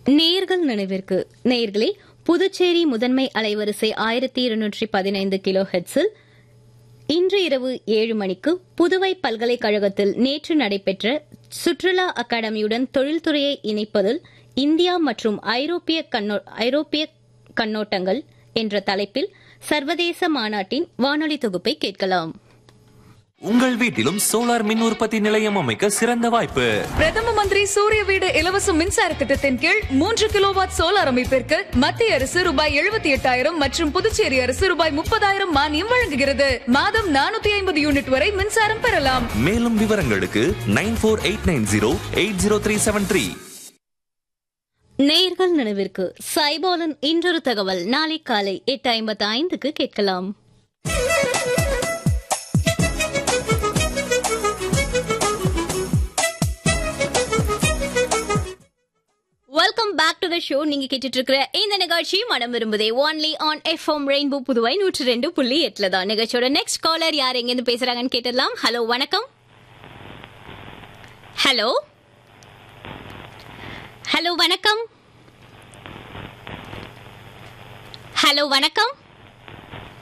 நேர்கள் நினைவிற்கு நேர்களே புதுச்சேரி முதன்மை அலைவரிசை ஆயிரத்தி இருநூற்றி பதினைந்து கிலோ ஹெட்ஸில் இன்று இரவு ஏழு மணிக்கு புதுவை பல்கலைக்கழகத்தில் நேற்று நடைபெற்ற சுற்றுலா அகாடமியுடன் தொழில்துறையை இணைப்பதில் இந்தியா மற்றும் ஐரோப்பிய கண்ணோ- ஐரோப்பிய கண்ணோட்டங்கள் என்ற தலைப்பில் சர்வதேச மாநாட்டின் வானொலி தொகுப்பை கேட்கலாம் உங்கள் வீட்டிலும் சோலார் மின் உற்பத்தி நிலையம் அமைக்க சிறந்த வாய்ப்பு பிரதம மந்திரி சூரிய வீடு இலவச மின்சார திட்டத்தின் கீழ் மூன்று கிலோவாட் சோலார் அமைப்பிற்கு மத்திய அரசு ரூபாய் எழுபத்தி எட்டாயிரம் மற்றும் புதுச்சேரி அரசு ரூபாய் முப்பதாயிரம் மானியம் வழங்குகிறது மாதம் நானூத்தி ஐம்பது யூனிட் வரை மின்சாரம் பெறலாம் மேலும் விவரங்களுக்கு nine four eight nine zero eight zero three seven three நேர்கள் நினைவிற்கு சைபாலன் இன்றொரு தகவல் நாளை காலை எட்டு ஐம்பத்தி ஐந்துக்கு கேட்கலாம் welcome back to the show நீங்க கேட்டுட்டு இருக்கிற இந்த நிகழ்ச்சி மனம் விரும்புதே only on FM rainbow Puduvai நூற்றி ரெண்டு புள்ளி எட்டுல தான் நிகழ்ச்சியோட நெக்ஸ்ட் காலர் யார் எங்க இருந்து பேசுறாங்கன்னு கேட்டுடலாம் ஹலோ வணக்கம் ஹலோ ஹலோ வணக்கம் ஹலோ வணக்கம்